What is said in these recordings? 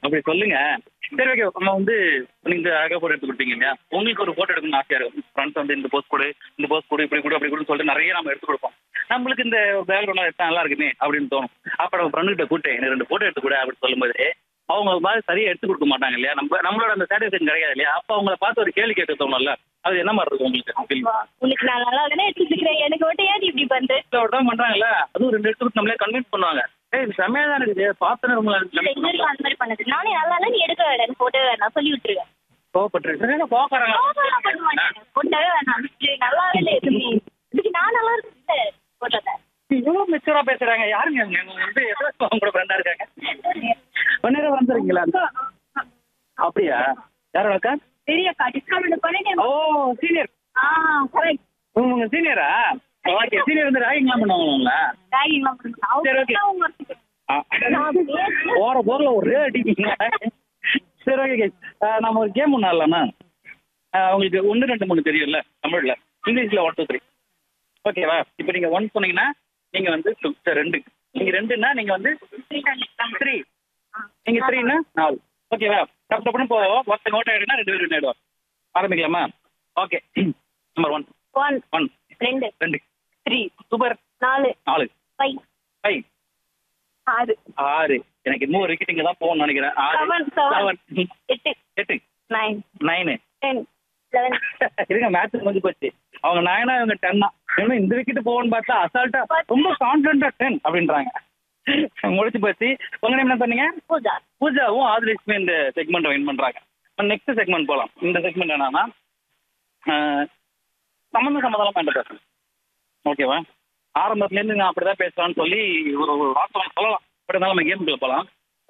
அப்படி சொல்லுங்க சரி ஓகே நம்ம வந்து நீங்க அழகா போட்டோ எடுத்து கொடுப்பீங்க இல்லையா உங்களுக்கு ஒரு போட்டோ எடுக்கணும்னு ஆசையா இருக்கும் ஃப்ரெண்ட்ஸ் வந்து இந்த போஸ்ட் கொடு இந்த போஸ்ட் கொடு இப்படி கொடு அப்படி கொடுன்னு சொல்லிட்டு நிறைய நம்ம எடுத்து கொடுப்போம் நம்மளுக்கு இந்த பேக்ரவுண்ட் எடுத்தா நல்லா இருக்குமே அப்படின்னு தோணும் அப்ப நம்ம ஃப்ரெண்டு கிட்ட கூட்டு எனக்கு ரெண்டு போட்டோ எடுத்து கொடு அப்படின்னு சொல்லும்போது அவங்க மாதிரி சரியா எடுத்து கொடுக்க மாட்டாங்க இல்லையா நம்ம நம்மளோட அந்த சாட்டிஸ்ஃபேக்ஷன் கிடையாது இல்லையா அப்ப அவங்கள பார்த்து ஒரு கேள்வி கேட்க தோணும்ல அது என்ன மாதிரி இருக்கும் உங்களுக்கு feel? உனக்கு நான் நல்லா தானே எடுத்துக்கிறேன் எனக்கு மட்டும் ஏன் இப்படி பண்ற வீட்டுல ஒரு தான் பண்றாங்கல்ல அதுவும் ரெண்டு எடுத்து கொடுத்து நம்மளே கன்வின்ஸ் பண்ணுவாங்க ஏய் இது செம்மையா தான் இருக்குது பார்த்தனே ரொம்ப நல்லா இல்ல இருக்கு. இன்னொரு அந்த மாதிரி பண்ணது நானே நல்லா இல்ல நீ எடுக்க வேண்டாம் போட்டோ வேணாம் சொல்லி விட்டுருவேன் கோவப்பட்டிருக்கு சரி, கோவக்காரங்க கோவம்லாம் பண்ண மாட்டேன் போட்டோவே வேணாம் விட்டுரு. நல்லா இல்லை எதுவுமே இதுக்கு நான் நல்லா இருக்கு போட்டோல இவ்வளவு மெச்சூரா பேசுறாங்க யாருங்க இவங்க? இவங்க வந்து எத்தனை வருஷமா உங்க கூட ஃப்ரெண்டா இருக்காங்க ஒன்னேரம் வந்துருக்கீங்களா அப்படியா யாரோட அக்கா பெரியக்கா டிஸ்கவுண்ட் பண்ணிட்டேன் ஓ சீனியர் ஆ கரெக்ட் உங்க சீனியரா ஓகே சீனியர் வந்து ராகிங்லாம் பண்ணுவாங்களா ராகிங்லாம் பண்ணுங்க சரி, okay. அவங்க ஒருத்தருக்கு நான் பேசுறேன். போற போர்ல ஒரே அடிப்பீங்க சரி ஓகே நம்ம ஒரு கேம் ஒன்று ஆடலாமா ஆஹ் உங்களுக்கு ஒன்று ரெண்டு மூணு தெரியும்ல தமிழ்ல இங்கிலீஷ்ல ஒன் டூ த்ரீ ஓகேவா இப்போ நீங்க ஒன் சொன்னீங்கன்னா நீங்க வந்து two, சரி, ரெண்டு நீங்க ரெண்டுன்னா நீங்க வந்து த்ரீ நீங்க த்ரீன்னா நாலு ஓகேவா டப் டப்புன்னு போவோம் ஒருத்தங்க ஓட்ட ஆயிடுனா ரெண்டு பேரும் win ஆயிடுவோம் ஆரம்பிக்கலாமா okay number one one one ரெண்டு ரெண்டு த்ரீ சூப்பர் நாலு நாலு ஃபைவ் ஃபைவ் ஆறு ஆறு எனக்கு இன்னும் ஒரு விக்கெட் இங்க தான் போகணும்னு நினைக்கிறேன் ஆறு Seven, seven. செவன் எட்டு எட்டு நைன் நைனு டென் லெவன் இருங்க மேட்ச் முடிஞ்சு போச்சு அவங்க நைனா இவங்க டென்னா இவங்க இந்த விக்கெட் போகணும்னு பார்த்தா அசால்ட்டா ரொம்ப கான்பிடண்டா டென் அப்படின்றாங்க முடிச்சு போச்சு உங்க நேம் என்ன சொன்னீங்க பூஜா பூஜாவும் ஆதிலட்சுமி இந்த செக்மெண்ட் வின் பண்றாங்க நெக்ஸ்ட் செக்மெண்ட் போலாம் இந்த செக்மெண்ட் என்னன்னா ஆஹ், சம்மந்த சம்மதம் வேண்டாம் பேசணும் ஓகேவா ஆரம்பத்துல இருந்து நான் அப்படிதான் பேசுறான்னு சொல்லி ஒரு ஒரு வார்த்தை சொல்லலாம் பட் இருந்தாலும் நம்ம கேமுக்குள்ள போலாம்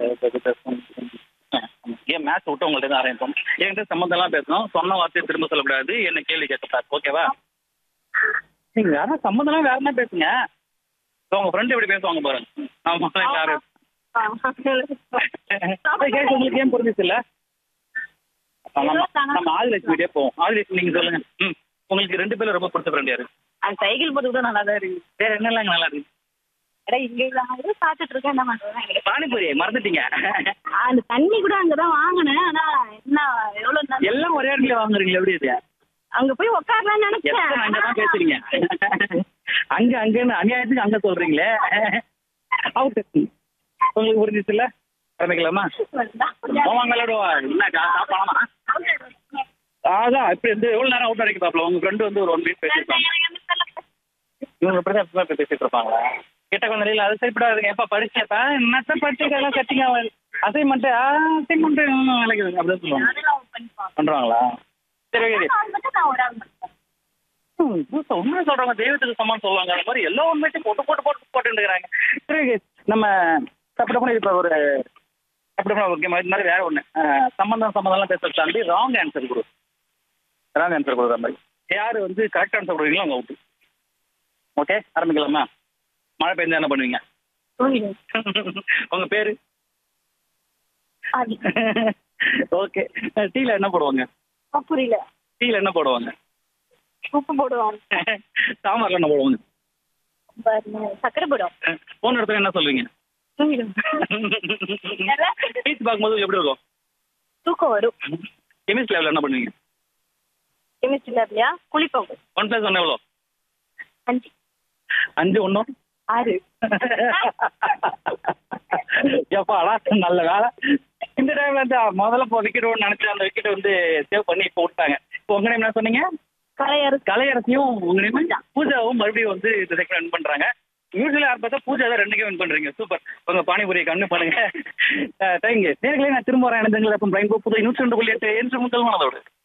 கேம் மேட்ச் விட்டு உங்கள்ட்ட தான் ஆரம்பிப்போம் என்கிட்ட சம்மந்தம்லாம் பேசணும் சொன்ன வார்த்தையை திரும்ப சொல்லக்கூடாது என்ன கேள்வி கேட்கக்கூடாது ஓகேவா நீங்க யாரா சம்மந்தம்லாம் வேற என்ன பேசுங்க இப்ப உங்க ஃப்ரெண்ட் எப்படி பேசுவாங்க பாருங்க ஆமா யாரு கேஸ் உங்களுக்கு ஏன் புரிஞ்சிச்சு இல்ல நம்ம நம்ம ஆதிலட்சுமிட்டே போவோம் ஆதிலட்சுமி நீங்க சொல்லுங்க ம் உங்களுக்கு ரெண்டு பேரும் ரொம்ப பிடிச்ச ஃப்ரெண்ட் யாரு அந்த சைக்கிள் போட்டு கூட நல்லா தான் இருக்கு வேற என்னெல்லாம் நல்லா இருக்கு அட இங்க நான் சாப்பிட்டுட்டு இருக்கேன் என்ன பண்றேன் பானிபூரி மறந்துட்டீங்க அந்த தண்ணி கூட அங்கதான் வாங்கினேன் ஆனா என்ன எவ்வளவு நேரம் எல்லாம் ஒரே இடத்துல வாங்குறீங்க எப்படி இது அங்க போய் உட்காரலாம்னு எத்தனை அங்க தான் நினைச்சேன் பேசுறீங்க அங்க அங்கன்னு அநியாயத்துக்கு அங்க சொல்றீங்களே அவுட் உங்களுக்கு புரிஞ்சிச்சு இல்ல ஆரம்பிக்கலாமா போவாங்க விளையாடுவா என்ன காசா பணமா அதான் இப்ப இந்த எவ்வளவு நேரம் அவுட் அடிக்க பாப்பல உங்க ஃப்ரெண்டு வந்து ஒரு ஒன் வீக் பேசிருப்பாங்க இவங்க இப்படி தான் இப்படி பேசிட்டு இருப்பாங்களா கிட்ட கொஞ்ச நிலையில அது சரிப்படாதுங்க எப்ப படிச்சப்ப என்னத்த படிச்சதெல்லாம் கட்டிங்க அசைன்மெண்ட் அசைன்மெண்ட் வேலைக்கு அப்படின்னு சொல்லுவாங்க பண்றாங்களா சரி ஓகே ம், புதுசா உண்மை சொல்றவங்க தெய்வத்துக்கு சமான் சொல்லுவாங்க அந்த மாதிரி எல்லா உண்மையும் போட்டு போட்டு போட்டு போட்டுருக்காங்க சரி okay. நம்ம அப்படி இப்ப ஒரு அப்படி ஒரு கேம் இது மாதிரி வேற ஒண்ணு அஹ், சம்பந்தம் சம்பந்தம்லாம் பேச தாண்டி ராங் ஆன்சர் கொடு ராங் ஆன்சர் கொடுக்குற மாதிரி யாரு வந்து கரெக்ட் ஆன்சர் கொடுக்குறீங்களோ அவங்க அவுட்டு ஓகே ஆரம்பிக்கலாமா மழை பெஞ்சா என்ன பண்ணுவீங்க உங்க பேரு ஓகே டீல என்ன போடுவாங்க புரியல டீல என்ன போடுவாங்க உப்பு போடுவாங்க சாம்பார்ல என்ன போடுவாங்க சக்கரை போடுவோம் போன இடத்துல என்ன சொல்லுவீங்க பீச் பார்க்கும்போது எப்படி இருக்கும் தூக்கம் வரும் கெமிஸ்ட் லேப்ல என்ன பண்ணுவீங்க கெமிஸ்ட்ரி லேப்லயா குளிப்போம் ஒன் பிளஸ் ஒன் எவ்வளோ அஞ்சு அஞ்சு ஒன்றும் ஆறு எப்பாடா நல்ல வேலை இந்த டைம்ல வந்து முதல்ல இப்போ விக்கெட் ஒன்று நினைச்சு அந்த விக்கெட் வந்து சேவ் பண்ணி இப்போ விட்டாங்க இப்போ உங்க நேம் என்ன சொன்னீங்க கரையாறு கலையரசியும் உங்க நேம் பூஜாவும் மறுபடியும் வந்து இந்த செகண்ட் வின் பண்றாங்க யூஸ்வலி யார் பார்த்தா பூஜா தான் ரெண்டுக்கே வின் பண்றீங்க சூப்பர் உங்க பானிபுரியை கண்ணு பண்ணுங்க தேங்க்யூ நேர்களே நான் திரும்ப வரேன் எனக்கு பிரைன் புது நூற்றி ரெண்டு புள்ளி எட்டு என்று முதல் மனதோடு